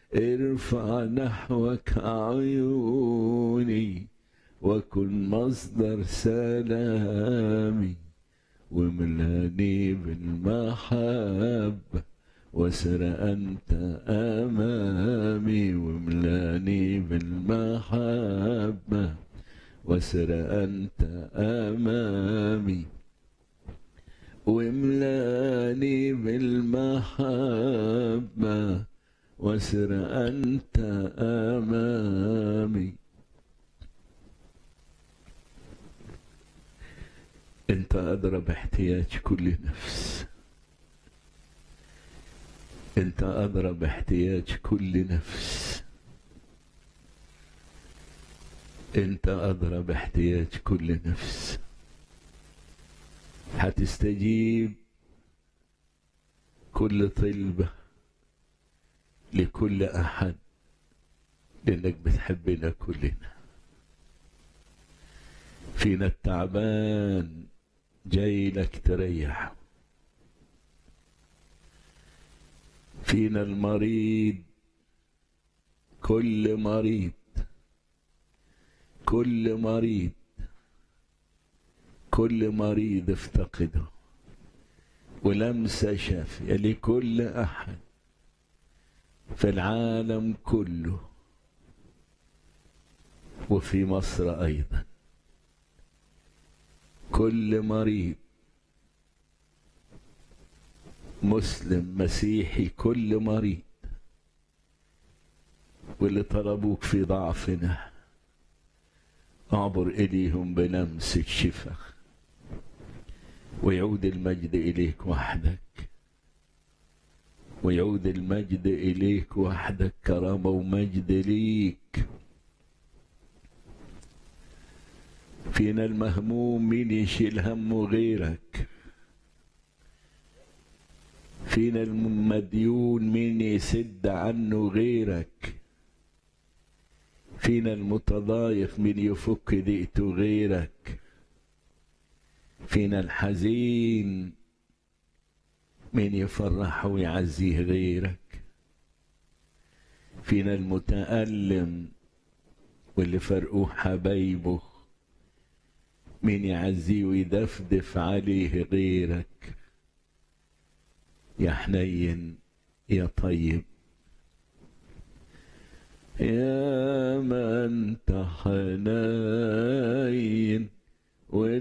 ارفع نحوك عيوني وكن مصدر سلامي وملاني بالمحبة وسر أنت أمامي وملاني بالمحبة وسر أنت أمامي وملاني بالمحبة وسر أنت أمامي أنت أدرى باحتياج كل نفس أنت أدرى باحتياج كل نفس أنت أدرى باحتياج كل نفس هتستجيب كل طلبة لكل أحد لأنك بتحبنا كلنا فينا التعبان جاي لك تريح فينا المريض كل مريض كل مريض كل مريض افتقده ولمسة شافية لكل أحد في العالم كله وفي مصر أيضا كل مريض مسلم مسيحي كل مريض واللي طلبوك في ضعفنا اعبر إليهم بلمسة شفاء ويعود المجد إليك وحدك ويعود المجد إليك وحدك كرامة ومجد ليك فينا المهموم مين يشيل همه غيرك فينا المديون مين يسد عنه غيرك فينا المتضايق مين يفك ضيقته غيرك فينا الحزين مين يفرحه ويعزيه غيرك فينا المتألم واللي فرقوه حبايبه مين يعزيه ويدفدف عليه غيرك يا حنين يا طيب يا من تحنين